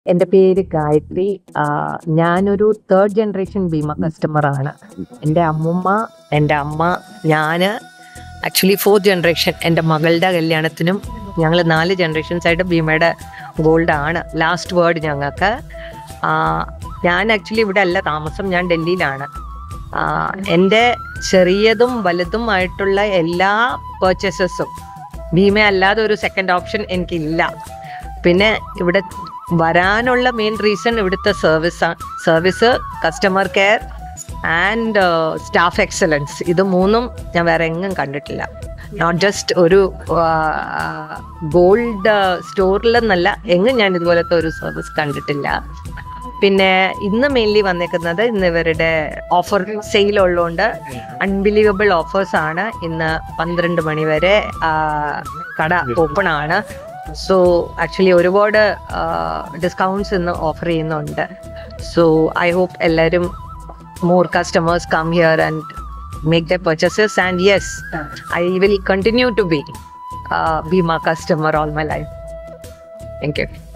എൻ്റെ പേര് ഗായത്രി ആ, ഞാനൊരു തേർഡ് ജനറേഷൻ ഭീമ കസ്റ്റമർ ആണ് എൻ്റെ അമ്മുമ്മ എൻ്റെ അമ്മ ഞാൻ ആക്ച്വലി ഫോർത്ത് ജനറേഷൻ എൻ്റെ മകളുടെ കല്യാണത്തിനും ഞങ്ങൾ നാല് ജനറേഷൻസ് ആയിട്ട് ഭീമയുടെ ഗോൾഡ് ആണ് ലാസ്റ്റ് വേർഡ് ഞങ്ങൾക്ക് ആ, ഞാൻ ആക്ച്വലി ഇവിടെ അല്ല താമസം ഞാൻ ഡൽഹിയിലാണ് ആ, എൻ്റെ ചെറിയതും വലുതുമായിട്ടുള്ള എല്ലാ പർച്ചേസസും ഭീമ അല്ലാതെ ഒരു സെക്കൻഡ് ഓപ്ഷൻ എനിക്കില്ല പിന്നെ ഇവിടെ വരാനുള്ള മെയിൻ റീസൺ ഇവിടുത്തെ service service customer care and staff excellence ഇത് മൂന്നും ഞാൻ വേറെ എങ്ങും കണ്ടിട്ടില്ല നോട്ട് ജസ്റ്റ് ഒരു ഗോൾഡ് സ്റ്റോറിലെന്നല്ല എങ്ങും ഞാൻ ഇതുപോലത്തെ ഒരു സർവീസ് കണ്ടിട്ടില്ല പിന്നെ ഇന്ന് മെയിൻലി വന്നേക്കുന്നത് ഇന്ന് ഇവരുടെ ഓഫർ സെയിൽ ഉള്ളതുകൊണ്ട് അൺബിലീവബിൾ ഓഫേഴ്സ് ആണ് ഇന്ന് പന്ത്രണ്ട് മണി വരെ ആ, കട ഓപ്പൺ ആണ് സോ ആക്ച്വലി ഒരുപാട് ഡിസ്കൗണ്ട്സ് ഇന്ന് ഓഫർ ചെയ്യുന്നുണ്ട് സോ ഐ ഹോപ്പ് എല്ലാവരും more customers come here and make the purchases and yes I will continue to be be my customer all my life thank U